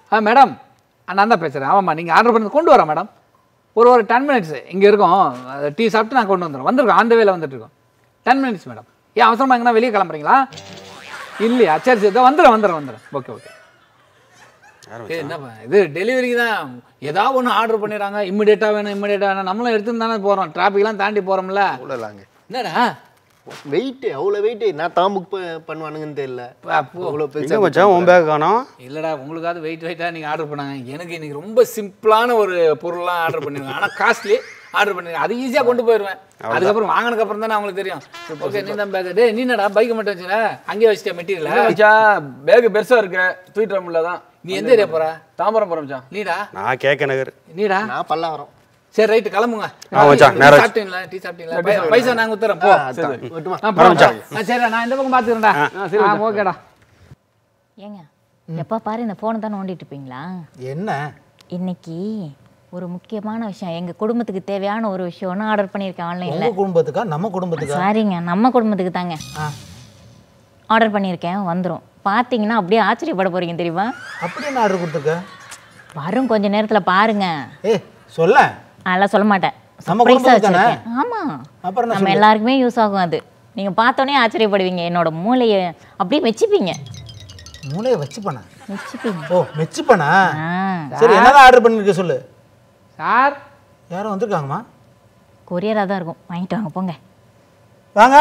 ஆ madam நான் தான் பேசுகிறேன் ஆமாம்மா நீங்கள் ஆர்டர் பண்ணி கொண்டு வரேன் மேடம் ஒரு ஒரு டென் மினிட்ஸ் இங்கே இருக்கோம் டீ சாப்பிட்டு நான் கொண்டு வந்துடுறோம் வந்திருக்கோம் அந்த வேலை வந்துட்டு இருக்கோம் டென் மினிட்ஸ் மேடம் ஏன் அவசரமாக எங்கன்னா வெளியே கிளம்புறீங்களா இல்லையா சரி சரி இதோ வந்துடுறேன் வந்துடுறேன் வந்துடுறேன் ஓகே ஓகே ஏய், என்னப்பா இது டெலிவரிக்கு தான் ஏதாவது ஒன்று ஆர்டர் பண்ணிடுறாங்க இம்மிடியேட்டாக வேணும் இம்மிடியேட்டாக வேணும் நம்மளும் எடுத்துன்னு தானே போகிறோம் டிராஃபிக்லாம் தாண்டி போகிறோம்ல அவ்வளோலாங்க என்னடா வெயிட்டு அவ்வளோ வெயிட்டு நான் தான் புக் பண்ணுவானுங்கன்னு தெரியல பா, போ. அவ்வளோ எங்க பெருசா மச்சான் உன் பேக் காணோம் இல்லைடா உங்களுக்காவது வெயிட் வெயிட்டாக நீங்கள் ஆர்டர் பண்ணாங்க எனக்கு இன்னைக்கு ரொம்ப சிம்பிளான ஒரு பொருள்லாம் ஆர்டர் பண்ணிருக்கேன் ஆனால் காஸ்ட்லி ஆர்டர் பண்ணிருக்கேன் அது ஈஸியாக கொண்டு போயிடுவேன் அதுக்கப்புறம் வாங்கினதுக்கு அப்புறம் தானே அவங்களுக்கு தெரியும் ஓகே நீ தான் பேக் டே நீனடா பைக்கை மட்டும் வச்சுல அங்கேயே வச்சுட்டேன் மெட்டீரியல் மச்சான் பேக் பெருசா இருக்கு தூக்கிட்டு வர முடியல தான் நீ எந்த ஏரியா போற தாம்பரம் போறோம் மச்சான் நீடா நான் கேட்க நகர் நீடா நான் பல்லாவரம் சரி ரைட்டு கிளம்புங்க ஆ, மச்சான், டீ நேரா- சாப்பிட்டீங்களா டீ சாப்பிட்டீங்களா பை- பைசா நாங்கள் உத்தரேன் போ விட்டுமா ஆ, போ. ஆ, சரிடா நான் இந்த பக்கம் பார்த்துக்கிறேன்டா ஆ ஓகேடா ஏங்க எப்போ பாரு இந்த ஃபோனை தான் நோண்டிட்டு இருப்பீங்களா என்ன இன்னைக்கு ஒரு முக்கியமான விஷயம் எங்க குடும்பத்துக்கு தேவையான ஒரு விஷயம்னு ஆர்டர் பண்ணியிருக்கேன் ஆன்லைன்ல உங்க குடும்பத்துக்கா நம்ம குடும்பத்துக்கா சாரிங்க நம்ம குடும்பத்துக்கு தாங்க ஆ. ஆர்டர் பண்ணியிருக்கேன் வந்துடும் பார்த்தீங்கன்னா அப்படியே ஆச்சரியப்பட போறீங்க தெரியுமா அப்படி என்ன ஆர்டர் கொடுத்துருக்க வரும் கொஞ்ச நேரத்துல பாருங்க ஏய் சொல்ல அதெல்லாம் சொல்ல மாட்டேன் நம்ம Surprise ஆ குடும்பத்துக்கு தானே? வச்சிருக்கேன். ஆமா அப்புறம் என்ன நம்ம எல்லாருக்குமே யூஸ் ஆகும் அது நீங்க பார்த்தோன்னே ஆச்சரியப்படுவீங்க என்னோட மூளையை அப்படியே மெச்சிப்பீங்க மூளையை வச்சு பண்ண மெச்சிப்பீங்க ஓ மெச்சு பண்ணா ஆ சரி என்னதான் ஆர்டர் பண்ணிருக்க சொல்லு சார் யாரும் வந்திருக்காங்கம்மா கொரியராக தான் இருக்கும் வாங்கிட்டு வாங்க போங்க வாங்க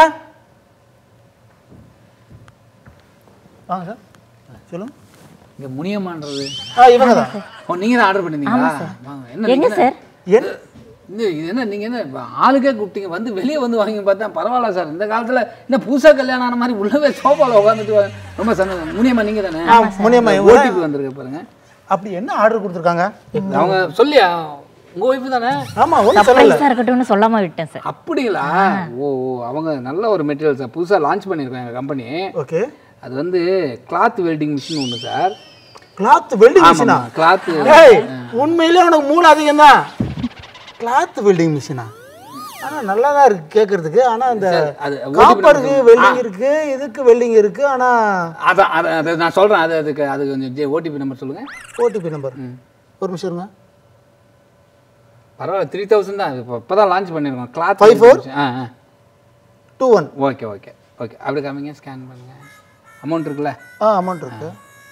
வாங்க சார் சொல்லுங்க இங்கே முனியம்மான்றது ஆ இவங்க தான் ஓ நீங்கள் தான் ஆர்டர் பண்ணிருந்தீங்களா வாங்க என்ன எங்க நீங்க சார் என்ன இந்த இது என்ன நீங்கள் என்ன இப்ப ஆளுக்கே கூப்பிட்டீங்க வந்து வெளியே வந்து வாங்கி பார்த்தா பரவாயில்ல சார் இந்த காலத்தில் என்ன புதுசாக கல்யாணம் ஆன மாதிரி உள்ளவே சோஃபாவில் உட்காந்துட்டு ரொம்ப சந்தோஷம் முனியம்மா நீங்கள் தானே ஆ, முனியம்மா, இவங்க தான். ஓடிபி வந்திருக்கு பாருங்க அப்படி என்ன ஆர்டர் கொடுத்துருக்காங்க அவங்க சொல்லியா உங்கள் ஒய்ஃபு தானே ஆமா ஒன்றும் சொல்லல சர்ப்ரைஸாக இருக்கட்டும்னு சொல்லாம விட்டேன் சார் அப்படிங்களா ஓ ஓ அவங்க நல்ல ஒரு மெட்டீரியல் சார் புதுசாக லான்ச் பண்ணியிருக்காங்க எங்கள் கம்பெனி ஓகே அது வந்து கிளாத் வெல்டிங் மிஷின் ஒன்று சார் கிளாத் வெல்டிங் மிஷினா ஆமாம் கிளாத் ஏய் உண்மையிலே உனக்கு மூளை அதிகம் தான் கிளாத் வெல்டிங் மிஷினா ஆனா நல்லா தான் இருக்கு கேட்கறதுக்கு ஆனா இந்த அது OTP காப்பருக்கு number வெல்டிங் இருக்கு இதுக்கு வெல்டிங் இருக்கு ஆனா அதான் அதை அதை நான் சொல்கிறேன் அது அதுக்கு அது கொஞ்சம் ஓடிபி நம்பர் சொல்லுங்கள் ஓடிபி நம்பர் ஒரு நிமிஷம் இருங்க பரவாயில்ல த்ரீ தௌசண்ட் தான் இப்போ இப்போ தான் லான்ச் பண்ணியிருக்கோம் கிளாத் Five four? ஆ ஆ two one okay okay okay அப்படி காமிங்க ஸ்கேன் பண்ணுங்க அமௌண்ட் இருக்குல்ல ஆ அமௌண்ட் இருக்கு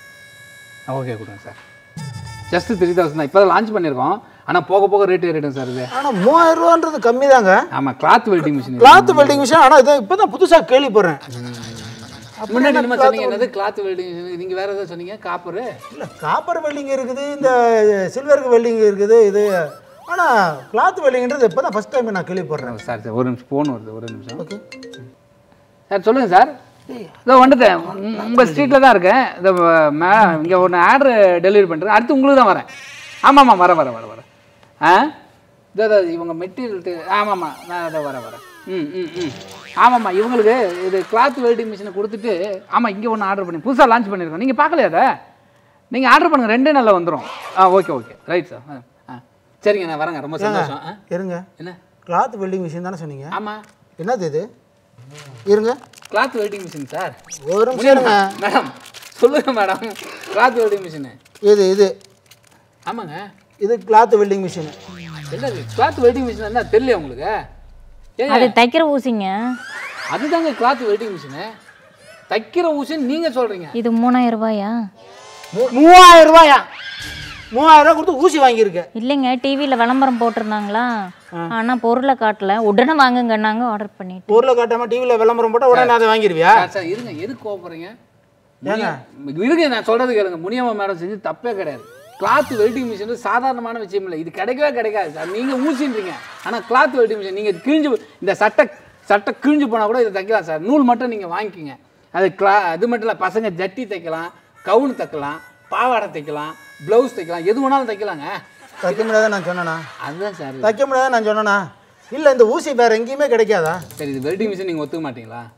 ஓகே கொடுங்க சார் ஜஸ்ட் த்ரீ தௌசண்ட் தான் இப்போ தான் லான்ச் பண்ணியிருக்கோம் ஆனால் போக போக ரேட் ஏறிடும் சார் இது ஆனா மூவாயிரம் ரூபான்றது கம்மி தாங்க ஆமாம் cloth welding machine cloth welding machine ஆனா இது இப்பதான் புதுசா கேள்விப்படுறேன் முன்னாடி நம்ம சொன்னீங்க என்னது கிளாத் வெல்டிங் நீங்கள் வேறு எதாவது சொன்னீங்க காப்பரு இல்ல காப்பர் வெல்டிங் இருக்குது இந்த சில்வருக்கு வெல்டிங் இருக்குது இது ஆனா கிளாத் வெல்டிங்ன்றது இப்பதான் ஃபர்ஸ்ட் டைம் நான் கேள்விப்படுறேன் சார் சார் ஒரு நிமிஷம் ஃபோன் வருது ஒரு நிமிஷம் ஓகே சார் சொல்லுங்கள் சார் இதோ வந்துட்டேன் உங்கள் ஸ்ட்ரீட்டில் தான் இருக்கேன் இந்த மே இங்கே ஒன்று ஆர்டர் டெலிவரி பண்ணுறேன் அடுத்து உங்களுக்கு தான் வரேன் ஆமாம்மா வரேன் வரேன் வரேன் வரேன் ஆ இதோ இதோ இவங்க மெட்டீரியல் ஆமாம்மா நான் அதை வரேன் வரேன் ம் ம் ம் ஆமாம்மா இவங்களுக்கு இது கிளாத் வெல்டிங் மிஷினை கொடுத்துட்டு ஆமாம் இங்கே ஒன்று ஆர்டர் பண்ணி புதுசாக லான்ச் பண்ணியிருக்கோம் நீங்கள் பார்க்கலையா அதை நீங்கள் ஆர்டர் பண்ணுங்கள் ரெண்டே நாளில் வந்துடும் ஆ ஓகே ஓகே ரைட் சார் ஆ ஆ சரிங்க நான் வரேங்க ரொம்ப சந்தோஷம் ஆ இருங்க என்ன கிளாத் வெல்டிங் மிஷின் தானே சொன்னீங்க ஆமாம் என்னது இது இருங்க கிளாத் வெல்டிங் மிஷின் சார் ஒரு நிமிஷம் இருங்க மேடம் சொல்லுங்க மேடம் கிளாத் வெல்டிங் மிஷினு இது இது ஆமாங்க இது கிளாத் வெல்டிங் மிஷின் என்னது கிளாத் வெல்டிங் மிஷின் என்ன தெரியல உங்களுக்கு ஏங்க அது தைக்கிற ஊசிங்க அதுதாங்க கிளாத் வெல்டிங் மிஷினு தைக்கிற ஊசின்னு நீங்க சொல்றீங்க இது மூணாயிரம் ரூபாயா மூவாயிரம் ரூபாயா மூவாயிரம் ரூபாய் கொடுத்து ஊசி வாங்கியிருக்கேன் இல்லைங்க டிவியில் விளம்பரம் போட்டிருந்தாங்களா ஆனால் பொருளை காட்டல உடனே வாங்குங்கன்னாங்க ஆர்டர் பண்ணிட்டு ஊர்ல காட்டாம டிவியில் விளம்பரம் போட்டால் உடனே அதை வாங்கிடுவியா சார், சார் இருங்க எதுக்கு கோவப்படுறீங்க முனிய- இருங்க நான் சொல்றது கேளுங்க முனியம்மா மேடம் செஞ்சு தப்பே கிடையாது கிளாத் வெல்டிங் மிஷின் சாதாரணமான விஷயம் இல்லை இது கிடைக்கவே கிடைக்காது சார் நீங்க ஊசின்றீங்க ஆனா கிளாத் வெல்டிங் மிஷின் நீங்க கிழிஞ்சு இந்த சட்டை சட்டை கிழிஞ்சு போனா கூட இதை தைக்கலாம் சார் நூல் மட்டும் நீங்க வாங்கிக்கிங்க அது கிளா அது மட்டும் இல்லை பசங்க ஜட்டி தைக்கலாம் கவுன் தைக்கலாம் பாவாடை தைக்கலாம் ப்ளவுஸ் தைக்கலாம் எது வேணாலும் தைக்கலாங்க தைக்க முடியாத நான் சொன்னேனா அதுதான் சார் தைக்க முடியாத நான் சொன்னேனா இல்லை இந்த ஊசி வேற எங்கேயுமே கிடைக்காதா சரி இது வெல்டிங் மிஷின் நீங்கள் ஒத்துக்க மாட்டீங்களா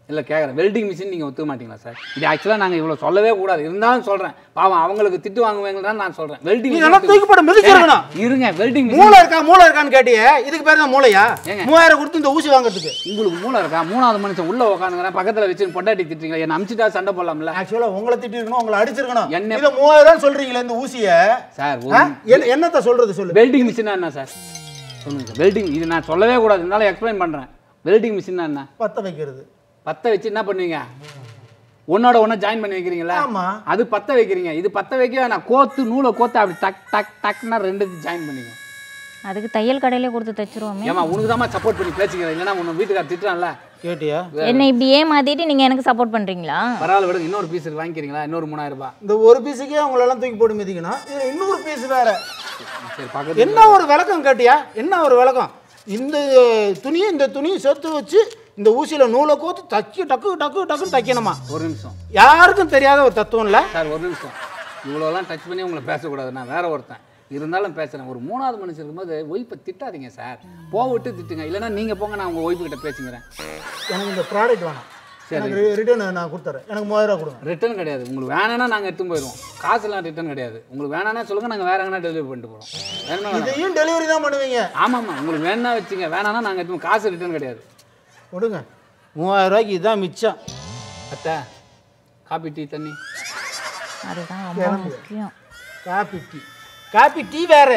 இல்லை கேட்குறேன் வெல்டிங் மிஷின் நீங்கள் ஒத்துக்க மாட்டீங்களா சார் இது ஆக்சுவலாக நாங்கள் இவ்வளோ சொல்லவே கூடாது இருந்தாலும் சொல்கிறேன் பாவம் அவங்களுக்கு திட்டு வாங்குவீங்களா நான் சொல்கிறேன் வெல்டிங் நீ நல்லா தூக்கி போட்டு மிதிச்சிருக்கணும் இருங்க வெல்டிங் மிஷின் மூளை இருக்கா மூளை இருக்கான்னு கேட்டியே இதுக்கு பேர் தான் மூளையா ஏங்க? மூவாயிரம் கொடுத்து இந்த ஊசி வாங்குறதுக்கு உங்களுக்கு மூளை இருக்கா மூணாவது மனுஷன் உள்ள உட்காந்துங்கிறேன் பக்கத்தில் வச்சு பொண்டாட்டி திட்டுறீங்க என்ன அமிச்சிட்டா சண்டை போடலாம்ல ஆக்சுவலா உங்களை திட்டிருக்கணும் உங்களை அடிச்சிருக்கணும் என்ன- இதை மூவாயிரம் சொல்றீங்களே இந்த ஊசிய சார் ஆ? என்ன- என்னத்த சொல்றது சொல்லு வெல்டிங் மிஷினா என்ன சார் சொல்லுங்க சார் வெல்டிங் இது நான் சொல்லவே கூடாது இருந்தாலும் எக்ஸ்பிளைன் பண்ணுறேன் வெல்டிங் மிஷினா என்ன பத்த வைக்கிறது பத்த வச்சு என்ன பண்ணுவீங்க ஒன்னோட ஒன்று ஜாயின் பண்ணி வைக்கிறீங்களா ஆமா. அது பத்த வைக்கிறீங்க இது பத்த வைக்க நான் கோத்து நூலை கோத்து அப்படி டக் டக் டக்னா ரெண்டு ஜாயின் பண்ணிக்கும் அதுக்கு தையல் கடையிலே கொடுத்து தைச்சிருவோமே ஏமா உனக்கு தான் சப்போர்ட் பண்ணி பேசிக்கிறேன் இல்லைன்னா உன்னை வீட்டுக்கார திட்டுறான்ல கேட்டியா என்ன இப்படி ஏமாத்திட்டு நீங்க எனக்கு சப்போர்ட் பண்றீங்களா பரவாயில்ல விடுங்க இன்னொரு பீஸ் வாங்கிக்கிறீங்களா இன்னொரு மூணாயிரம் ரூபாய் இந்த ஒரு பீஸுக்கே உங்களெல்லாம் தூக்கி போட்டு மிதிக்கணும் இது இன்னொரு பீஸ் வேற சரி பக்கத்து என்ன ஒரு விளக்கம் கேட்டியா என்ன ஒரு விளக்கம் இந்த துணியை இந்த துணியை சேர்த்து வச்சு இந்த ஊசியில நூலை கோத்து தக்கி டக்கு டக்கு டக்குன்னு தைக்கணுமா ஒரு நிமிஷம் யாருக்கும் தெரியாத ஒரு தத்துவம் இல்ல சார் ஒரு நிமிஷம் இவ்வளோலாம் டச் பண்ணி உங்களை பேசக்கூடாது நான் வேற ஒருத்தன் இருந்தாலும் பேசுகிறேன் ஒரு மூணாவது மனுஷன் இருக்கும்போது ஒய்ஃபை திட்டாதீங்க சார் போவிட்டு திட்டுங்க இல்லைன்னா நீங்கள் போங்க நான் உங்கள் ஒய்ஃபு கிட்ட பேசுங்கிறேன் எனக்கு இந்த ப்ராடக்ட் வேணாம் எனக்கு ரிட்டர்ன் நான் கொடுத்துறேன் எனக்கு மூவாயிரம் ரூபா கொடுங்க ரிட்டர்ன் கிடையாது உங்களுக்கு வேணான்னா நாங்கள் எடுத்து போயிடுவோம் காசுலாம் ரிட்டர்ன் கிடையாது உங்களுக்கு வேணான்னா சொல்லுங்கள் நாங்கள் வேற எங்கன்னா டெலிவரி பண்ணிட்டு போகிறோம் வேணுமா வேணாம் இதையும் டெலிவரி தான் பண்ணுவீங்க ஆமாம்மா உங்களுக்கு வேணா வச்சுங்க வேணான்னா நாங்கள் எடுத்து காசு ரிட்டர்ன் கிடையாது கொடுங்க மூவாயிரம் ரூபாய்க்கு இதுதான் மிச்சம் அத்தை காபி டீ தண்ணி அதுதான் ரொம்ப முக்கியம் காப்பி டீ காப்பி டீ வேற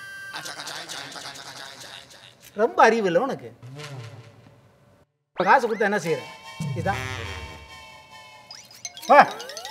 ரொம்ப அறிவு இல்லை உனக்கு இப்ப காசு கொடுத்தா என்ன செய்யற இதுதான் வா.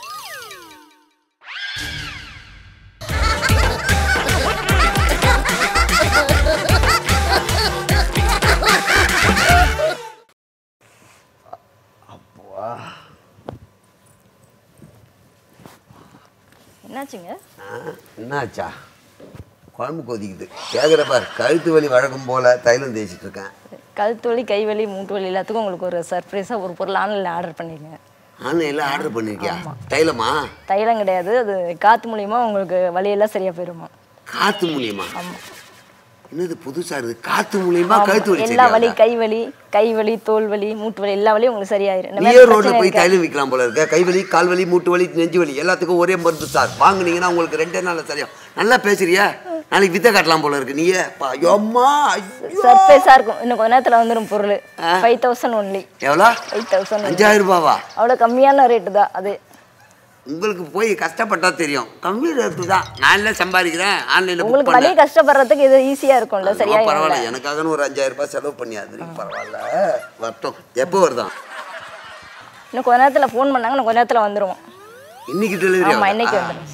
என்னாச்சுங்க ஆ, என்னாச்சா குழம்பு கொதிக்குது கேட்குற பார் கழுத்து வலி வழக்கம் போல தைலம் தேய்ச்சிட்டு இருக்கேன் கழுத்து வலி கை வலி மூட்டு வலி எல்லாத்துக்கும் உங்களுக்கு ஒரு சர்ப்ரைஸாக ஒரு பொருள் ஆன்லைனில் ஆர்டர் பண்ணிருங்க ஆன்லைனில் ஆர்டர் பண்ணியிருக்கியா தைலமா தைலம் கிடையாது அது காற்று மூலியமா உங்களுக்கு வலியெல்லாம் சரியாக போயிடுமா காத்து மூலியமா என்னது புதுசா இருக்குது காத்து மூலியமா கழுத்து வலி எல்லா வலி சரியாகுதா? கை வலி கை வலி தோல் வலி மூட்டு வலி எல்லா வலியும் உங்களுக்கு சரியாயிரும் இந்த நீயே மாதிரி ரோட்ல பிரச்சனை போய் இருக்கா? தைலம் விற்கலாம் போல இருக்க கை வலி கால் வலி மூட்டு வலி நெஞ்சு வலி எல்லாத்துக்கும் ஒரே மருந்து சார் வாங்குனீங்கன்னா உங்களுக்கு ரெண்டே நாள்ல சரியா நல்லா பேசுறியா நாளைக்கு வித்தை காட்டலாம் போல இருக்கு நீயே பா, அம்மா ஐயோ. சர்ப்ரைஸாக இருக்கும் இன்னும் கொஞ்ச நேரத்தில் வந்துடும் பொருள் ஃபைவ் தௌசண்ட் ஒன்லி எவ்வளோ ஃபைவ் தௌசண்ட் அஞ்சாயிரம் ரூபாவா அவ்வளோ கம்மியான ரேட்டு தான் அது உங்களுக்கு போய் கஷ்டப்பட்டா தெரியும் கம்மி ரேட்டு தான் நான் இல்லை சம்பாதிக்கிறேன் ஆன்லைனில் புக் உங்களுக்கு வலி பண்ணேன் கஷ்டப்படுறதுக்கு இது ஈஸியாக இருக்கும்ல அதெல்லாம் சரியா பரவாயில்ல எனக்காகன்னு ஒரு அஞ்சாயிரம் ரூபாய் செலவு பண்ணியாது பரவாயில்ல வரட்டும் எப்போ வருதான் இன்னும் கொஞ்ச நேரத்தில் ஃபோன் பண்ணாங்க இன்னும் கொஞ்ச நேரத்தில் வந்துருவோம் இன்னைக்கு டெலிவரி ஆமாம் இன்னைக்கு வந்துடும்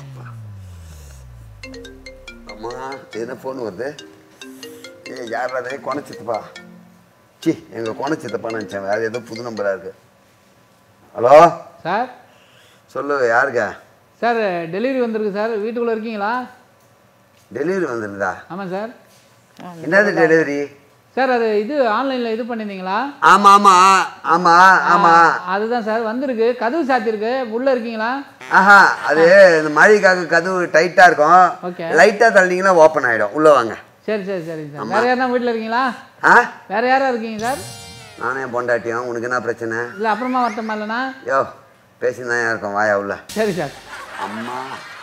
அம்மா என்ன ஃபோன் வருது ஏ யார் அதே குணச்சித்துப்பா சி எங்கள் குணச்சித்தப்பா நினச்சேன் வேறு ஏதோ புது நம்பராக இருக்கு ஹலோ சார் சொல்லு யாருங்க சார் டெலிவரி வந்திருக்கு சார் வீட்டுக்குள்ளே இருக்கீங்களா டெலிவரி வந்துருந்தா ஆமாம் சார் என்னது டெலிவரி சார் அது இது ஆன்லைனில் இது பண்ணியிருந்தீங்களா ஆமாம் ஆமாம் ஆமாம் ஆமாம் அதுதான் சார் வந்திருக்கு கதவு சாத்தியிருக்கு உள்ளே இருக்கீங்களா ஆஹா அது இந்த மழைக்காக கதவு டைட்டாக இருக்கும் Okay. லைட்டாக தள்ளினீங்கன்னா ஓப்பன் ஆகிடும் உள்ளே வாங்க சரி சரி சரிங்க சார் வேற யாருனா வீட்டில் இருக்கீங்களா ஆ வேற யாரா இருக்கீங்க சார் நானே பொண்டாட்டியும் உனக்கு என்ன பிரச்சனை இல்லை அப்புறமா வரட்டுமா இல்லைண்ணா யோ பேசிதான் இருக்கோம் வாயா உள்ள சரி சார் அம்மா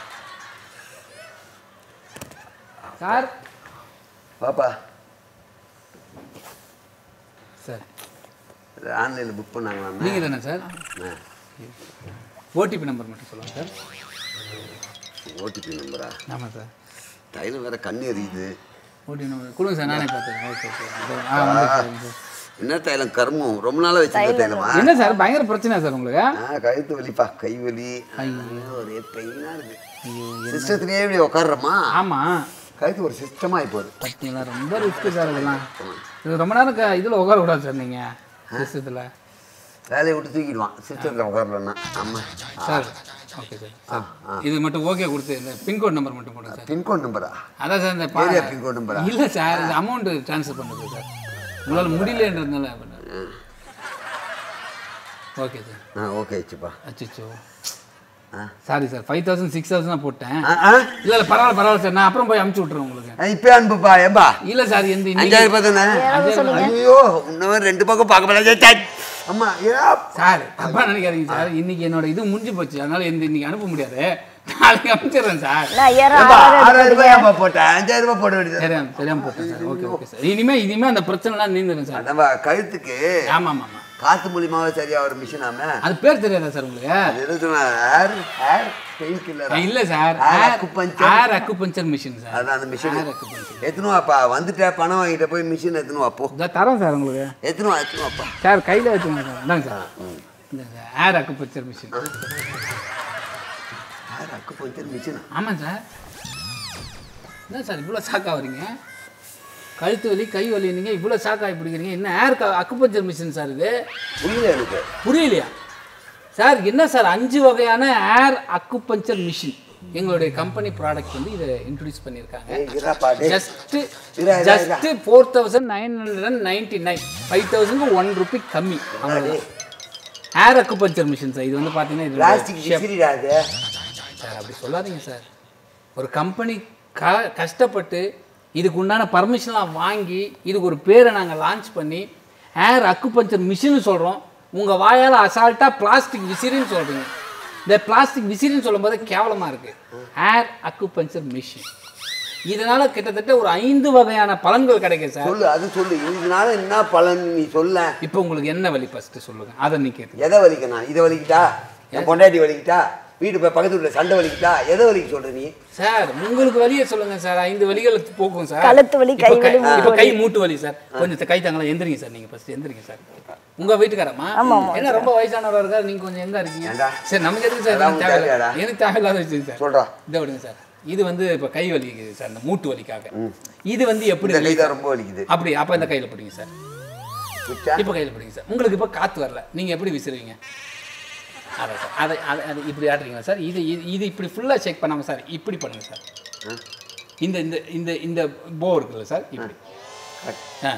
சார் பாப்பா சார் ஆன்லைனில் புக் பண்ணாங்களா நீங்கள் தானே சார் ஓடிபி நம்பர் மட்டும் சொல்லுங்கள் சார் ஓடிபி நம்பரா ஆமாம் சார் தைலம் வேற கண்ணு எரியுது ஓடிபி நம்பர் கொடுங்க சார் நானே பார்த்துறேன் ஓகே ஓகே ஆ வந்துருச்சு சார் என்ன தைலம் கருமம் ரொம்ப நாளாக வச்சிருக்க தைலமா என்ன சார் பயங்கர பிரச்சனை சார் உங்களுக்கு ஆ கழுத்து வலிப்பா கை வலி ஒரே பெயினாக இருக்கு சிஸ்டத்துலேயே இப்படி உட்காடுறோமா ஆமாம் கழுத்து ஒரு சிஸ்டமாக போகுது பார்த்தீங்களா ரொம்ப ரிஸ்க்கு சார் இதெல்லாம் இது ரொம்ப நேரம் க இதில் உட்காரக்கூடாது சார் நீங்கள் சிஸ்டத்தில் வேலையை விட்டு தூக்கிடுவான் சிஸ்டத்தில் உட்காரலன்னா ஆமாம் சார் ஓகே சார் சார் இது மட்டும் ஓகே கொடுத்து இந்த பின்கோட் நம்பர் மட்டும் போடுங்க சார் பின்கோட் நம்பரா அதான் சார் இந்த Area pin code number ஆ? இல்லை சார் இந்த அமௌண்ட் ட்ரான்ஸ்ஃபர் பண்ணுறது சார் உங்களால் முடியலன்றதுனால பண்ணேன் ஓகே சார் ஆ ஓகே ஆச்சுப்பா அச்சோ sorry sir five thousand six thousand தான் போட்டேன் ஆ, ஆ? இல்ல இல்ல பரவாயில்ல பரவாயில்ல சார் நான் அப்புறம் போய் அமுச்சு விட்டுறேன் உங்களுக்கு ஆ, இப்பயே அனுப்புப்பா ஏம்பா இல்ல சார் இந்த இன்னைக்கு- அஞ்சாயிரம் ரூபாய் தானே ஐயோ இன்னும் ரெண்டு பக்கம் பார்க்க முடியாது அம்மா ஏ சார் தப்பா நினைக்காதீங்க சார் இன்னைக்கு என்னோட இது முடிஞ்சு போச்சு அதனால இந்த இன்னைக்கு அனுப்ப முடியாது நாளைக்கு அனுப்பிச்சிடுறேன் சார் நான் ஐயாயிரம் ஏம்பா, ஆறாயிரம் ஆறாயிரம் எடுத்துக்கிறீங்க. ரூபாய் ஏம்பா போட்டேன் அஞ்சாயிரம் ரூபாய் போட வேண்டியது சரியா தெரியாம போட்டேன் சார் ஓகே ஓகே சார் இனிமே இனிமே அந்த பிரச்சனைலாம் நீந்துடும் சார் நம்ம கழுத்துக்கு ஆமா ஆமா ஆமா காத்து மூலியமாவே சரியா ஒரு மிஷினாம அது பேர் தெரியாதா சார் உங்களுக்கு அது என்ன சொன்னா ஹேர் ஹேர் பெயின் கில்லர் இல்ல sir Air acupuncture. Air acupuncture machine sir அதான் அந்த மிஷின் Air acupuncture. எத்தனும் வாப்பா வந்துட்ட பணம் வாங்கிட்ட போய் மிஷின் எத்தனும் வாப்போ இதோ தரோம் சார் உங்களுக்கு எத்தனும் எத்தனும் வாப்பா சார் கையில வச்சுக்கோங்க சார் இந்தாங்க சார் இந்த air acupuncture machine hair acupuncture மிஷினா ஆமாம் சார் என்ன சார் இவ்வளோ ஷாக்காக வரீங்க கழுத்து வலி கை வலி நீங்கள் இவ்வளோ ஷாக்காகி பிடிக்கிறீங்க என்ன ஏர் அக்குபஞ்சர் மிஷின் சார் இது புரியல எனக்கு புரியலையா சார் என்ன சார் அஞ்சு வகையான ஏர் அக்குபஞ்சர் மிஷின் எங்களுடைய கம்பெனி ப்ராடக்ட் வந்து இதை இன்ட்ரடியூஸ் பண்ணியிருக்காங்க ஏய், இருடா டேய். ஜஸ்ட் இரா, இரா, just four thousand nine hundred and ninety nine five தௌசண்ட்க்கு ஒன் ருபி கம்மி அவ்வளோதான் ஏர் அக்குபஞ்சர் மிஷின் சார் இது வந்து பார்த்தீங்கன்னா இது பிளாஸ்டிக் விசிறிடா அது சார் அப்படி சொல்லாதீங்க சார் ஒரு கம்பெனி க கஷ்டப்பட்டு இதுக்கு உண்டான பர்மிஷன்லாம் வாங்கி இதுக்கு ஒரு பேரை நாங்கள் லான்ச் பண்ணி ஏர் அக்குபஞ்சர் மிஷின்னு சொல்கிறோம் உங்கள் வாயால் அசால்ட்டாக பிளாஸ்டிக் விசிறின்னு சொல்கிறீங்க இந்த பிளாஸ்டிக் விசிறின்னு சொல்லும்போது கேவலமாக இருக்குது ஏர் அக்குபஞ்சர் மிஷின் இதனால் கிட்டத்தட்ட ஒரு ஐந்து வகையான பலன்கள் கிடைக்கும் சார் சொல்லு அது சொல்லு இதனால என்ன பலன் நீ சொல்ல இப்போ உங்களுக்கு என்ன வழி ஃபஸ்ட்டு சொல்லுங்கள் அதை நீ கேட்டு எதை வலிக்கணும் இதை வலிக்கிட்டா என் பொண்டாட்டி வலிக்கிட்டா வீட்டு போய் பக்கத்து வீட்டில் சண்டை வலிக்கிட்டா எதை வலிக்க சொல்ற நீ சார் உங்களுக்கு வலியை சொல்லுங்க சார் ஐந்து வலிகள் போக்கும் சார் கழுத்து வலி, இப்போ கை வலி, மூட்டு இப்போ கை வலி. மூட்டு வலி சார் கொஞ்சம் கை தாங்களா எந்திரிங்க சார் நீங்க ஃபர்ஸ்ட் எந்திரிங்க சார் உங்க வீட்டுக்காரமா என்ன ரொம்ப வயசானவரா இருக்காரு நீங்க கொஞ்சம் எங்க இருக்கீங்க ஏன்டா? சரி நமக்கு எதுக்கு சார் அதெல்லாம் இதெல்லாம் தேவையில்ல தேவையாடா? எனக்கு தேவையில்லாத விஷயம் சார் சொல்றா இதை விடுங்க சார் இது வந்து இப்போ கை வலிக்குது சார் இந்த மூட்டு வலிக்காக இது வந்து எப்படி இந்த கை relief- தான் ரொம்ப வலிக்குது அப்படி அப்போ இந்த கையில பிடிங்க சார் புரிச்சா? இப்போ கையில் பிடிங்க சார் உங்களுக்கு இப்போ காற்று வரல நீங்கள் எப்படி விசிறுவீங்க அதான் சார் அதை அதை அது இப்படி ஆட்டுறீங்களா சார் இது இது இது இப்படி ஃபுல்லாக செக் பண்ணாமல் சார் இப்படி பண்ணுங்க சார் இந்த இந்த இந்த இந்த போ இருக்குல்ல சார் இப்படி ஆ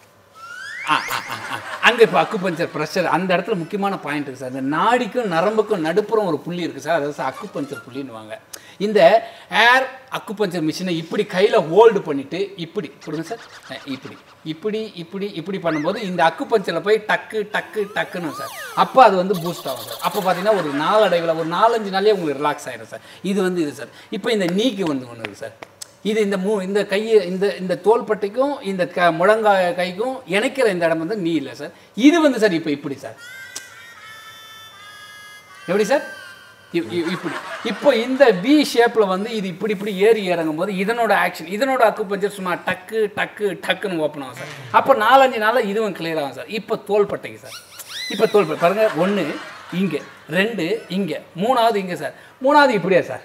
ஆ அங்கே இப்போ அக்குபஞ்சர் ப்ரெஷர் அந்த இடத்துல முக்கியமான பாயிண்ட் இருக்குது சார் இந்த நாடிக்கும் நரம்புக்கும் நடுப்புறம் ஒரு புள்ளி இருக்குது சார் அதாவது சார் அக்குபஞ்சர் புள்ளின்னுவாங்க இந்த ஏர் அக்குபஞ்சர் மிஷினை இப்படி கையில் ஹோல்டு பண்ணிவிட்டு இப்படி கொடுங்க சார் அஹ், இப்படி இப்படி இப்படி இப்படி பண்ணும்போது இந்த அக்குபஞ்சரில் போய் டக்கு டக்கு டக்குன்னு சார் அப்போ அது வந்து பூஸ்ட் ஆகும் சார் அப்போ பார்த்தீங்கன்னா ஒரு நாளடைவில் ஒரு நாலஞ்சு நாளே உங்களுக்கு ரிலாக்ஸ் ஆயிடும் சார் இது வந்து இது சார் இப்போ இந்த நீக்கு வந்து ஒன்று இருக்குது சார் இது இந்த மூ இந்த கையை இந்த இந்த தோள்பட்டைக்கும் இந்த க முழங்காய கைக்கும் இணைக்கிற இந்த இடம் வந்து நீ இல்லை சார் இது வந்து சார் இப்போ இப்படி சார் எப்படி சார் இ- இ- இப்படி இப்போ இந்த வி ஷேப்பில் வந்து இது இப்படி இப்படி ஏறி இறங்கும் போது இதனோட ஆக்ஷன் இதனோட அக்குப்பஞ்சர் சும்மா டக்கு டக்கு டக்குன்னு ஓப்பன் ஆகும் சார் அப்போ நாலஞ்சு நாளில் இதுவும் கிளியர் ஆகும் சார் இப்போ தோள்பட்டைக்கு சார் இப்போ தோள்பட்டை பாருங்க ஒன்று இங்கே ரெண்டு இங்கே மூணாவது இங்கே சார் மூணாவது இப்படியா சார்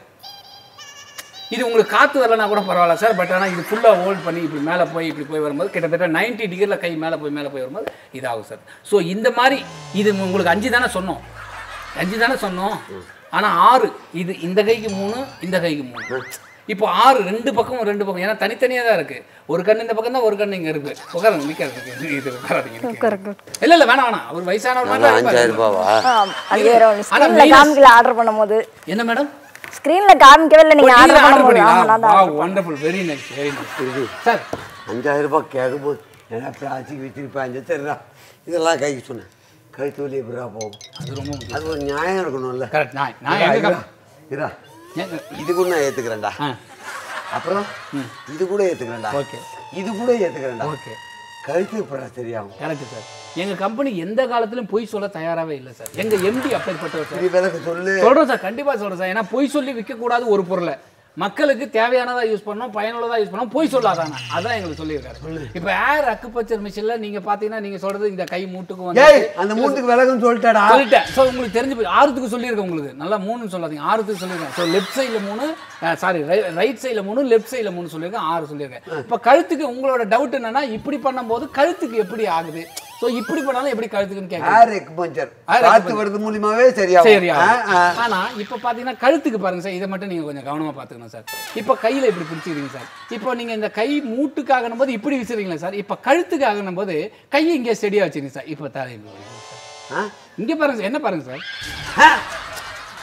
இது உங்களுக்கு காற்று வரலனா கூட பரவாயில்ல சார் பட் ஆனால் இது ஃபுல்லாக ஹோல்ட் பண்ணி இப்படி மேலே போய் இப்படி போய் வரும்போது கிட்டத்தட்ட 90 டிகிரியில் கை மேலே போய் மேலே போய் வரும்போது இதாகும் சார் ஸோ இந்த மாதிரி இது உங்களுக்கு அஞ்சு தானே சொன்னோம் அஞ்சு தானே சொன்னோம் ஆனால் ஆறு இது இந்த கைக்கு மூணு இந்த கைக்கு மூணு இப்போ ஆறு ரெண்டு பக்கமும் ரெண்டு பக்கம் ஏன்னா தனித்தனியாக தான் இருக்குது ஒரு கண்ணு இந்த பக்கம் தான் ஒரு கண்ணு இங்கே இருக்குது உட்காருங்க நிற்கிறதுக்கு இது உட்காராதீங்க இல்லை இல்லை வேணாம் வேணாம் அவர் வயசானவர் மாதிரி தான் அஞ்சாயிரம் இருப்பாரு. ரூபாவா ஐயாயிரம் ஆனா ஸ்க்ரீனில் minus- காமிக்கல ஆர்டர் பண்ணும்போது என்ன மேடம் ஸ்க்ரீனில் காமிக்கவே இல்லை நீங்கள் ஆர்டர் பண்ணும்போது ஆமாம் நான் தான் wonderful very nice very nice sir அஞ்சாயிரம் ரூபாய் கேட்கும்போது ஏன்னா பிளாஸ்டிக் வச்சிருப்பேன் அஞ்சு தெரியா இதெல்லாம் கைக்கு சொன்னேன் கழுத்து வலி எப்படா போகும் அது ரொம்ப முக்கியம் அது ஒரு நியாயம் இருக்கணும்ல கரெக்ட் நான் நான் எங்க இரா, இரா. ஏங்க- இது கூட நான் ஏற்றுக்கிறேன்டா ஆ அப்புறம் இது கூட ஏற்றுக்கிறேன்டா ஓகே இது கூட ஏற்றுக்கிறேன்டா ஓகே கழுத்து எப்படா சரியாகும் கரெக்ட் சார் எங்க கம்பெனி எந்த காலத்திலும் பொய் சொல்ல தயாராகவே இல்லை சார் எங்க எம்டி அப்பேற்பட்டவர் சார் இது விளக்கு சொல்லு சொல்றோம் சார் கண்டிப்பா சொல்றேன் சார் ஏன்னா பொய் சொல்லி விற்கக்கூடாது ஒரு பொருளை மக்களுக்கு தேவையானதா யூஸ் பண்ணணும் பயனுள்ளதா யூஸ் பண்ணணும் பொய் சொல்லாதானே அதான் எங்களுக்கு சொல்லியிருக்காரு இப்போ ஏர் அக்குபச்சர் மிஷின்ல நீங்க பாத்தீங்கன்னா நீங்க சொல்றது இந்த கை மூட்டுக்கும் வந்து ஏய் அந்த மூட்டுக்கு விளக்குன்னு சொல்லிட்டாடா சொல்லிட்டேன் ஸோ உங்களுக்கு தெரிஞ்சு போய் ஆறுத்துக்கு சொல்லியிருக்கேன் உங்களுக்கு நல்லா மூணுன்னு சொல்லாதீங்க ஆறுத்துக்கு சொல்லியிருக்கேன் ஸோ லெஃப்ட் சைடில் மூணு சாரி ரைட் சைடில் மூணு லெஃப்ட் சைடில் மூணு சொல்லியிருக்கேன் ஆறு சொல்லியிருக்கேன் இப்போ கழுத்துக்கு உங்களோட டவுட் என்னன்னா இப்படி பண்ணும்போது கழுத்துக்கு எப்படி ஆகுது ஸோ இப்படி பண்ணாலும் எப்படி கழுத்துக்குன்னு கேட்குறேன் ஏர் எக்பஞ்சர் Air காத்து acupuncture. வருது மூலியமாவே சரியாகும் சரியா ஆ, ஆ. ஆனா இப்போ பாத்தீங்கன்னா கழுத்துக்கு பாருங்க சார் இதை மட்டும் நீங்க கொஞ்சம் கவனமா பாத்துக்கணும் சார் இப்போ கையில இப்படி பிடிச்சிக்கிறீங்க சார் இப்போ நீங்க இந்த கை மூட்டுக்கு ஆகணும் போது இப்படி விசிறீங்களா சார் இப்போ கழுத்துக்கு ஆகணும் போது கையை இங்கே ஸ்டெடியா வச்சிருங்க சார் இப்போ தலை இப்படி வைங்க சார். ஆ? இங்க பாருங்க சார் என்ன பாருங்க சார் ஆ.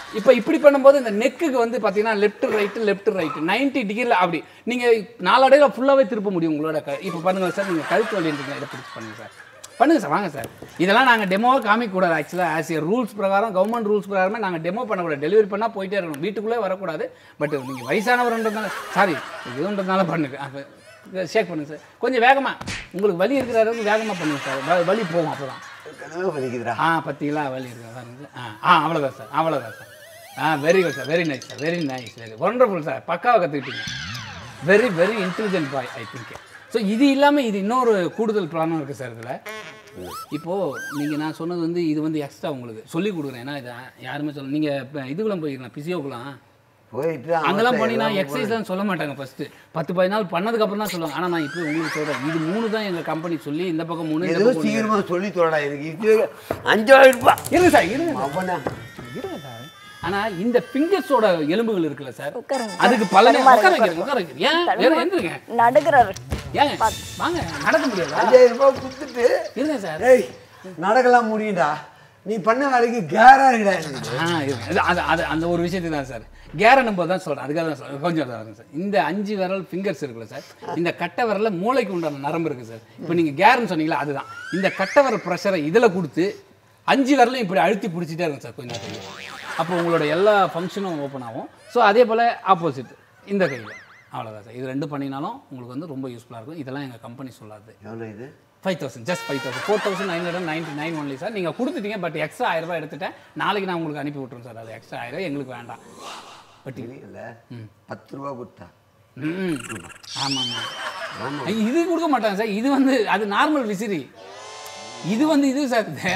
இப்போ இப்படி பண்ணும்போது இந்த நெக்குக்கு வந்து பார்த்தீங்கன்னா லெஃப்ட் ரைட்டு லெஃப்ட் ரைட்டு 90 டிகிரியில் அப்படி நீங்கள் நாலடைவில் ஃபுல்லாகவே திருப்ப முடியும் உங்களோட க இப்போ பண்ணுங்க சார் நீங்கள் கழுத்து வலின்றீங்க இதை பிடிச்சி பண்ணுங்க சார் பண்ணுங்க சார் வாங்க சார் இதெல்லாம் நாங்கள் டெமோவாக காமிக்கக்கூடாது ஆக்சுவலாக ஆஸ் ஏ ரூல்ஸ் பிரகாரம் கவர்மெண்ட் ரூல்ஸ் பிரகாரமே நாங்கள் டெமோ பண்ணக்கூடாது டெலிவரி பண்ணால் போயிட்டே இருக்கணும் வீட்டுக்குள்ளே வரக்கூடாது பட் நீங்கள் வயசானவர்ன்றதுனால சாரி இதுன்றதுனால பண்ணுங்க அப்போ ஷேக் பண்ணுங்க சார் கொஞ்சம் வேகமாக உங்களுக்கு வலி இருக்கிற அளவுக்கு வேகமாக பண்ணுங்க சார் வ- வலி போகும் அப்போ தான் கனவே வலிக்குதுடா ஆ பத்தீங்களா வலி இருக்கு பாருங்க ஆ ஆ அவ்வளோதான் சார் அவ்வளோதான் சார் ஆ very good sir very nice sir very nice very wonderful sir பக்காவை கற்றுக்கிட்டீங்க very very intelligent boy I think so இது இல்லாமல் இது இன்னொரு கூடுதல் ப்ராப்ளம் இருக்குது சார் இதில் இப்போது நீங்கள் நான் சொன்னது வந்து இது வந்து எக்ஸ்ட்ரா உங்களுக்கு சொல்லி கொடுக்குறேன் ஏன்னா இது யாருமே சொல்ல நீங்கள் இப்போ இதுக்குலாம் போயிருக்கலாம் பிசியோக்குலாம் போயிட்டு அங்கெல்லாம் அவன் போனீங்கன்னா எல்லாம் எக்ஸசைஸ்லாம் சொல்ல மாட்டாங்க ஃபர்ஸ்ட் பத்து பதினாலு நாள் பண்ணதுக்கு அப்புறம் தான் சொல்லுவாங்க ஆனால் நான் இப்போ உங்களுக்கு சொல்கிறேன் இது மூணு தான் எங்கள் கம்பெனி சொல்லி இந்த பக்கம் மூணு இந்த ஏதோ பக்கம் ஒண்ணு. சீக்கிரமா சொல்லி தோடா எனக்கு இது அஞ்சாயிரம் ரூபாய் இருங்க சார் இருங்க சார். அவனா இருங்க சார் ஆனா இந்த ஃபிங்கர்ஸோட எலும்புகள் இருக்குல்ல சார் உட்காருங்க. அதுக்கு பலனே தடுமாறி உட்கார வைக்கிறேன் உட்கார வைக்கிறேன் ஏன் வேற எந்திருங்க நடுக்கிறாரு ஏங்க வாங்க நடக்க முடியாதா அஞ்சாயிரம் ரூபாய் கொடுத்துட்டு இருங்க சார் ஏய் நடக்கலாம் முடியும்டா நீ பண்ண வேலைக்கு கேரா இருக்குடா எனக்கு ஆ இருங்க அது அது அது அந்த ஒரு விஷயத்துக்கு தான் சார் கேரன் போது தான் சொல்கிறேன் அதுக்காக தான் சொல்கிறேன் கொஞ்சம் தான் சார் இந்த அஞ்சு விரல் ஃபிங்கர்ஸ் இருக்குல்ல சார் இந்த கட்டை விரல்ல மூளைக்கு உண்டான நரம்பு இருக்குது சார் இப்போ நீங்கள் கேரன் சொன்னீங்களா அதுதான் இந்த கட்டை விரல் ப்ரெஷரை இதில் கொடுத்து அஞ்சு விரலையும் இப்படி அழுத்தி பிடிச்சிட்டே இருக்கும் சார் கொஞ்ச நேரத்துக்கு அப்போ உங்களோட எல்லா ஃபங்க்ஷனும் ஓப்பன் ஆகும் ஸோ அதே போல் ஆப்போசிட் இந்த கையில் அவ்வளோதான் சார் இது ரெண்டும் பண்ணினாலும் உங்களுக்கு வந்து ரொம்ப யூஸ்ஃபுல்லாக இருக்கும் இதெல்லாம் எங்கள் கம்பெனி சொல்லாது எவ்வளோ இது five thousand just five thousand four thousand nine hundred ninety nine only sir நீங்கள் கொடுத்துட்டீங்க பட் எக்ஸ்ட்ரா ஆயிரம் ரூபாய் எடுத்துட்டேன் நாளைக்கு நான் உங்களுக்கு அனுப்பி விட்ருவேன் சார் அது எக்ஸ்ட்ரா ஆயிரம் ரூபாய் எங்களுக்கு வேண்டாம் பட் இது தெரியல பத்து ரூபா கொடுத்தா ம் ஆமாங்க இது கொடுக்க மாட்டாங்க சார் இது வந்து அது நார்மல் விசிறி இது வந்து இது சார் இது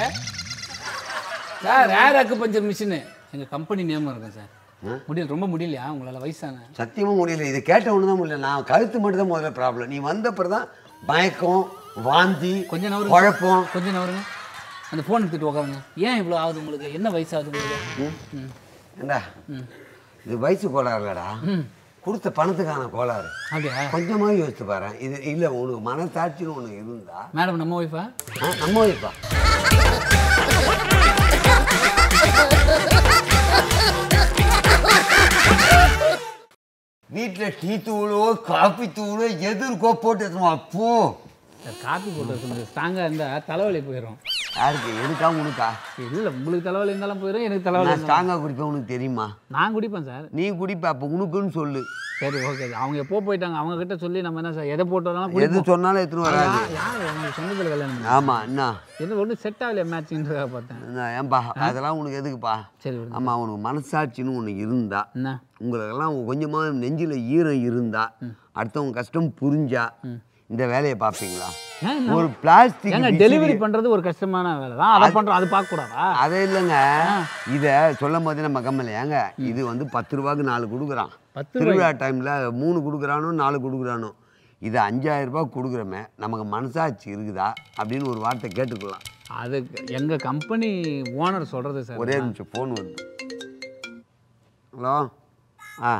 சார் ரேர் அக்கு பஞ்சர் மிஷினு எங்கள் கம்பெனி நேம் இருக்கும் சார் முடியல ரொம்ப முடியலையா உங்களால் வயசான சத்தியமா முடியல இது கேட்ட ஒன்று தான் முடியல நான் கழுத்து மட்டும் தான் முதல்ல ப்ராப்ளம் நீ வந்த அப்புறம் தான் மயக்கம் வாந்தி கொஞ்ச நவருங்க குழப்பம் கொஞ்சம் நவருங்க அந்த ஃபோன் எடுத்துட்டு உட்காருங்க ஏன் இவ்வளோ ஆகுது உங்களுக்கு என்ன வயசாகுது உங்களுக்கு ம் ஏண்டா இது வயசு கோளாறு இல்லடா கொடுத்த பணத்துக்கான கோளாறு அப்படியா கொஞ்சமாக யோசித்து பாரு இது இல்லை உனக்கு மனசாட்சின்னு ஒன்று இருந்தா மேடம் நம்ம ஒய்ஃபா ஆ, நம்ம வைப்பா வீட்டில் டீ தூளோ காஃபி தூளோ எது இருக்கோ போட்டு எடுத்துருவோம் அப்போ காப்பி போட்டு கொஞ்சம் ஸ்ட்ராங்காக இருந்தால் தலைவலி போயிடும் யாருக்கு எதுக்கா உனக்கா இல்லை உங்களுக்கு தலைவலி இருந்தாலும் போயிடும் எனக்கு தலைவலி நான் இருந்தாலும் ஸ்ட்ராங்காக குடிப்பேன் உனக்கு தெரியுமா நான் குடிப்பேன் சார் நீ குடிப்ப அப்போ உனக்குன்னு சொல்லு சரி ஓகே அவங்க எப்போ போயிட்டாங்க அவங்க கிட்ட சொல்லி நம்ம என்ன சார் எதை போட்டு வந்தாலும் எது குடிப்போம் சொன்னாலும் எடுத்துன்னு வராது யா- யார் உங்களுக்கு சொந்தத்தில் கல்யாணம் பண்ணி ஆமாம் என்ன எது ஒன்றும் செட் ஆகலையா மேட்சிங்கிறத பார்த்தேன் என்ன, ஏன்பா அதெல்லாம் உனக்கு எதுக்குப்பா சரி விடுங்க. ஆமாம் உனக்கு மனசாட்சின்னு ஒன்று இருந்தா என்ன உங்களுக்கெல்லாம் கொஞ்சமாக நெஞ்சில் ஈரம் இருந்தா அடுத்தவங்க கஷ்டம் புரிஞ்சா இந்த வேலையை பார்ப்பீங்களா ஏன் என்ன? ஒரு பிளாஸ்டிக் ஏங்க டெலிவரி பண்ணுறது ஒரு கஷ்டமான வேலை தான் அதை பண்ணுறோம் அது பார்க்கக்கூடாதா அதை இல்லைங்க இதை சொல்லும் போது நம்ம கம்மல ஏங்க இது வந்து பத்து ரூபாய்க்கு நாலு கொடுக்குறான் பத்து திருவிழா டைமில் மூணு கொடுக்குறானோ நாலு கொடுக்குறானோ இது அஞ்சாயிரம் ரூபாய் கொடுக்குறோமே நமக்கு மனசாட்சி இருக்குதா அப்படின்னு ஒரு வார்த்தை கேட்டுக்கலாம் அது எங்கள் கம்பெனி ஓனர் சொல்கிறது சார் ஒரே நிமிஷம் ஃபோன் வருது ஹலோ ஆ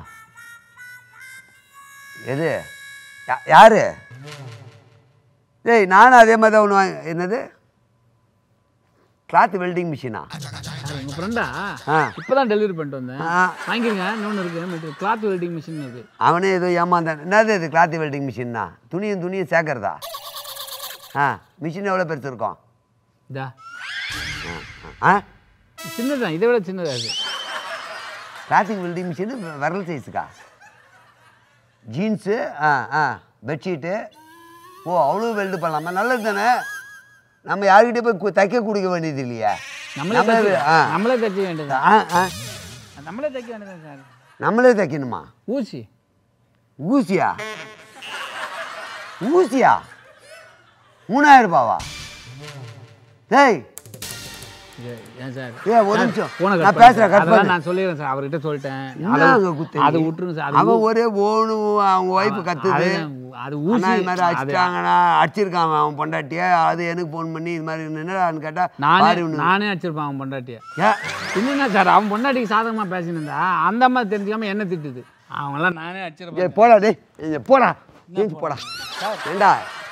எது யா- யாரு டேய் நானும் அதே மாதிரி தான் ஒன்று வாங்க என்னது கிளாத் வெல்டிங் மிஷினா உங்கள் ஃப்ரெண்டா ஆ. இப்போ தான் டெலிவரி பண்ணிட்டு வந்தேன் ஆ. வாங்கிருங்க இன்னொன்று இருக்குது கிளாத் வெல்டிங் மிஷின் இருக்குது அவனே ஏதோ ஏமாந்தான் என்னது இது கிளாத் வெல்டிங் மிஷின்னா துணியும் துணியும் சேர்க்கறதா ஆ மிஷின் எவ்வளோ பெருசு இருக்கும் இதா ஆ சின்னதான் இதை விட சின்னதா அது கிளாத்திக் வெல்டிங் மிஷின் விரல் சைஸுக்கா ஜீன்ஸு ஆ ஆ பெட்ஷீட்டு ஓ அவ்வளோ வெல்டு பண்ணலாமா நல்லது தானே நம்ம யார்கிட்ட போய் கு- தைக்க கொடுக்க வேண்டியது இல்லையா நம்மளே நம்மளே தைக்க- ஆ நம்மளே தைக்க வேண்டியது ஆ ஆ நம்மளே தைக்க வேண்டியது சார் நம்மளே தைக்கணுமா ஊசி ஊசியா ஊசியா மூணாயிரம் ரூபாவா டேய் ஏ- ஏன் சார் ஏய், ஒரு நிமிஷம். போன நான் பேசுறேன், cut அதெல்லாம் பண்ணு. நான் சொல்லிடுறேன் சார் அவர்கிட்ட சொல்லிட்டேன் என்ன அங்க குத்து அது நீ? விட்டுருங்க சார் அது அவன் ஒரே ஓனு அவங்க ஒய்ஃப் கத்துது அதுதான், அது ஊசி அண்ணா இது மாதிரி அது- அடிச்சிட்டாங்கண்ணா அடிச்சிருக்கான் அவன் பொண்டாட்டிய அது எனக்கு ஃபோன் பண்ணி இது மாதிரி என்னடான்னு கேட்டா நானே பாரு இவனு. நானே அடிச்சிருப்பேன் அவன் பொண்டாட்டிய ஏன்? இல்லைன்னா சார் அவன் பொண்டாட்டிக்கு சாதகமாக பேசினிருந்தா அந்த அம்மா தெரிஞ்சுக்காம என்ன திட்டுது அவங்களாம் நானே அடிச்சிருப்பேன் ஏய், போடா டேய் ஏய், போடா ஏஞ்சி போடா ஏண்டா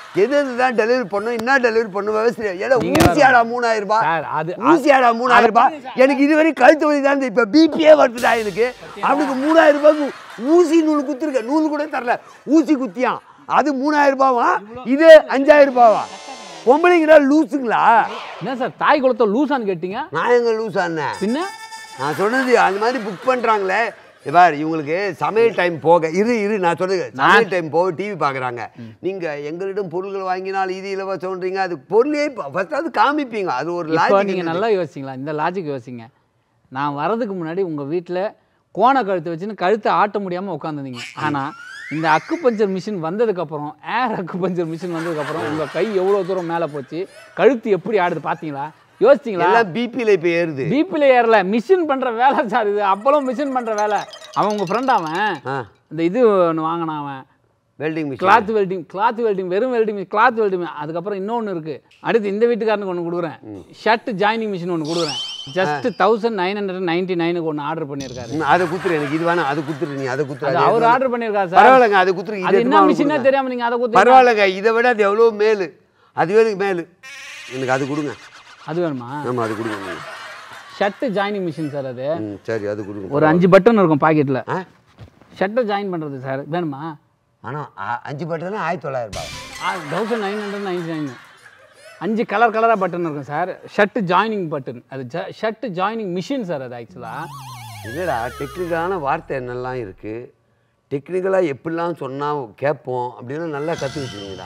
எது எதுதான் டெலிவரி பண்ணும் என்ன டெலிவரி பண்ணும் விவசாயம் ஏடா நீங்க வேற- ஊசியாடா மூணாயிரம் ரூபாய் சார், அது- ஊசியாடா மூணாயிரம் ரூபாய் எனக்கு இதுவரை கழுத்து வலி தான் இப்போ பிபியே வருதுடா எனக்கு அவனுக்கு மூணாயிரம் ரூபாய்க்கு ஊசி நூல் குத்துருக்க நூல் கூட தரல ஊசி குத்தியான் அது மூணாயிரம் ரூபாவா இது அஞ்சாயிரம் ரூபாவா பொம்பளைங்களா லூசுங்களா என்ன சார் தாய் குளத்தை லூசான்னு கேட்டீங்க நான் எங்க லூசாண்ணே பின்ன நான் சொன்னது அந்த மாதிரி புக் பண்ணுறாங்களே பார் இவங்களுக்கு சமையல் டைம் போக இரு இரு நான் சொன்னது சமையல் டைம் போக டிவி பார்க்குறாங்க நீங்கள் எங்களிடம் பொருள்கள் வாங்கினால் இது இலவசம்ன்றீங்க அது பொருளே ஃபஸ்ட்டாவது காமிப்பீங்க அது ஒரு இப்போ லாஜிக் நீங்கள் நல்லா யோசிங்களா இந்த லாஜிக் யோசிங்க நான் வரதுக்கு முன்னாடி உங்கள் வீட்டில் கோண கழுத்தை வச்சுன்னு கழுத்தை ஆட்ட முடியாமல் உட்காந்துருந்தீங்க ஆனால் இந்த அக்கு பஞ்சர் மிஷின் வந்ததுக்கப்புறம் ஏர் அக்கு பஞ்சர் மிஷின் வந்ததுக்கப்புறம் உங்கள் கை எவ்வளோ தூரம் மேலே போச்சு கழுத்து எப்படி ஆடுது பார்த்தீங்களா யோசிச்சிங்களா எல்லாம் பிபியில் இப்போ ஏறுது பிபியில் ஏறல மிஷின் பண்ணுற வேலை சார் இது அப்பளம் மிஷின் பண்ணுற வேலை அவன் உங்கள் ஃப்ரெண்ட் அவன் ஆ இந்த இது ஒன்று வாங்கினான் அவன் welding machine cloth welding cloth welding வெறும் வெல்டிங் கிளாத் வெல்டிங் அதுக்கப்புறம் இன்னொன்று இருக்கு அடுத்து இந்த வீட்டுக்காரனுக்கு ஒன்று கொடுக்குறேன் ஷர்ட் ஜாயினிங் மிஷின் ஒன்று கொடுக்குறேன் just thousand nine hundred ninety நைனுக்கு ஒன்று ஆர்டர் பண்ணியிருக்காரு ம், அதை குத்துரு எனக்கு இது வேணாம் அதை குத்துரு நீ அதை குத்துரு அது அது அவர் எது ஆர்டர் பண்ணியிருக்காரு சார் பரவாயில்லைங்க அதை குத்துரு அது இது என்ன மிஷினே தெரியாம நீங்க அதை கொடுத்து பரவாயில்லைங்க இதை விட அது எவ்வளோ மேலு அது வேணுக்கு மேலு எனக்கு அது கொடுங்க அது வேணுமா ஆமாம் அது கொடுங்க நீங்க. ஷர்ட் ஜாயினிங் மிஷின் சார் அது ம் சரி அது கொடுங்க ஒரு அஞ்சு பட்டன் இருக்கும் பாக்கெட்டில் ஆ ஷர்ட்டை ஜாயின் பண்ணுறது சார் வேணுமா ஆனால் அஞ்சு பட்டனா ஆயிரத்தி தொள்ளாயிரம் ரூபாய் thousand nine hundred ninety nine அஞ்சு கலர் கலராக பட்டன் இருக்கும் சார் ஷர்ட் ஜாயினிங் பட்டன் அது ஷர்ட் ஜாயினிங் மிஷின் சார் அது ஆக்சுவலாக இல்லைடா டெக்னிக்கலான வார்த்தை என்னெல்லாம் இருக்குது டெக்னிக்கலாக எப்படிலாம் சொன்னால் கேட்போம் அப்படின்னு நல்லா கற்றுக்கிட்டீங்கடா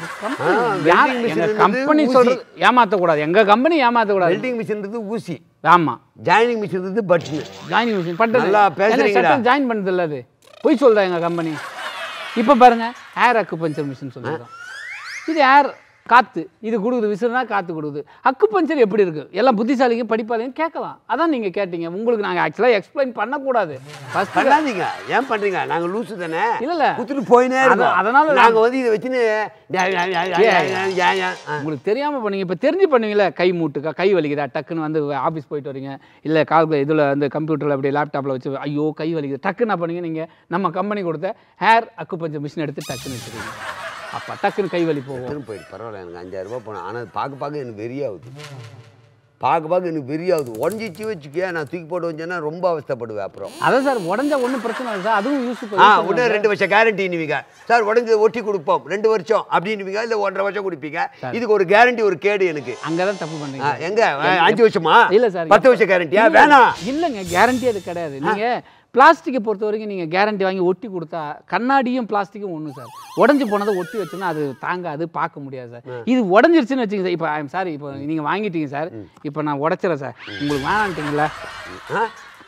யார் எங்க கம்பெனி சொல்றது ஏமாத்தக்கூடாது எங்க கம்பெனி ஏமாத்தக்கூடாது வெல்டிங் மிஷின்றது ஊசி ஆமா ஜாயினிங் மிஷின்றது பட்டனு ஜாயினிங் மிஷின் பண்றது நல்லா பேசுறீங்கடா. ஜாயின் பண்ணது இல்ல அது பொய் சொல்றா எங்க கம்பெனி இப்போ பாருங்க ஏர் அக்கு பஞ்சர் மிஷின் சொல்லிடுறோம் இது ஏர் காத்து இது கொடுக்குது விசிறுனா காத்து கொடுக்குது அக்கு பஞ்சர் எப்படி இருக்கு எல்லாம் புத்திசாலிங்க படிப்பாளிங்க கேட்கலாம் அதான் நீங்க கேட்டீங்க உங்களுக்கு நாங்க ஆக்சுவலாக எக்ஸ்பிளைன் பண்ணக்கூடாது ஃபர்ஸ்ட் பண்ணாதீங்க ஏன் பண்றீங்க நாங்க லூசு தானே இல்ல, இல்ல. குத்துட்டு போயினே இருக்கோம் அத- அதனால நாங்க வந்து இதை வச்சுன்னு யா, யா, யா, யா, யா, யா, யா, யா. ஆ. உங்களுக்கு தெரியாம பண்ணீங்க இப்போ தெரிஞ்சு பண்ணுவீங்களா கை மூட்டுக்கா கை வலிக்குதா டக்குன்னு வந்து ஆஃபீஸ் போயிட்டு வரீங்க இல்லை கால்குல இதில் வந்து கம்ப்யூட்டரில் அப்படி லேப்டாப்பில் வச்சு ஐயோ கை வலிக்குது டக்குன்னு என்ன பண்ணீங்க நீங்கள் நம்ம கம்பெனி கொடுத்த ஹேர் அக்குபஞ்சர் மிஷின் எடுத்து டக்குன்னு வச்சுருவீங்க அப்போ டக்குன்னு கை வலி போகும் எடுத்துன்னு போயிட்டு பரவாயில்ல எனக்கு அஞ்சாயிரம் ரூபாய் போனேன் ஆனால் பார்க்க பார்க்க எனக்கு வெறியாகுது பார்க்க பார்க்க எனக்கு வெறியாகுது உடஞ்சிச்சு வச்சுக்க நான் தூக்கி போட்டு வச்சேன்னா ரொம்ப அவஸ்தைப்படுவேன் அப்புறம் அதான் சார் உடஞ்சா ஒன்றும் பிரச்சனை இல்லை சார் அதுவும் யூஸ் ஆ உடனே ரெண்டு வருஷம் கேரண்டின்னுவீங்க சார் உடஞ்சு ஒட்டி கொடுப்போம் ரெண்டு வருஷம் அப்படின்னுவீங்க இல்லை ஒன்றரை வருஷம் கொடுப்பீங்க இதுக்கு ஒரு கேரண்டி ஒரு கேடு எனக்கு அங்கே தான் தப்பு ஆ, பண்ணுறீங்க எங்க ஆ, அஞ்சு வருஷமா இல்ல சார் பத்து வருஷம் கேரண்டியா இல்ல, வேணாம் இல்லைங்க கேரண்டி அது கிடையாது நீங்க பிளாஸ்டிக்கை பொறுத்த வரைக்கும் நீங்க கேரண்டி வாங்கி ஒட்டி கொடுத்தா கண்ணாடியும் பிளாஸ்டிக்கும் ஒன்று சார் உடஞ்சி போனதை ஒட்டி வச்சோன்னா அது தாங்காது பார்க்க முடியாது சார் இது உடஞ்சிருச்சுன்னு வச்சுங்க சார் இப்போ ஐம் சாரி இப்போ நீங்க வாங்கிட்டீங்க சார் இப்போ நான் உடைச்சிடறேன் சார் உங்களுக்கு வேணான்ட்டீங்களா ஆ?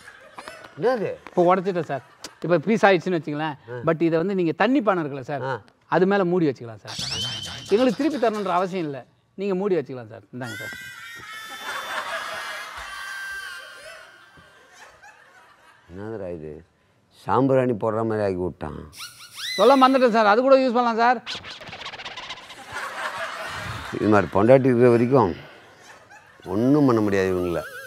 என்னது இப்போ உடைச்சிட்டேன் சார் இப்போ பீஸ் ஆயிடுச்சுன்னு வச்சுங்களேன் பட் இதை வந்து நீங்கள் தண்ணி பானை இருக்குல்ல சார் ஆ. அது மேலே மூடி வச்சுக்கலாம் சார் எங்களுக்கு திருப்பி தரணுன்ற அவசியம் இல்லை நீங்கள் மூடி வச்சுக்கலாம் சார் இந்தாங்க சார் என்னதுடா இது சாம்பிராணி போடுற மாதிரி ஆக்கி விட்டான் சொல்ல மறந்துட்டேன் சார் அது கூட யூஸ் பண்ணலாம் சார் இது மாதிரி பொண்டாட்டி இருக்கிற வரைக்கும் ஒன்றும் பண்ண முடியாது இவங்கள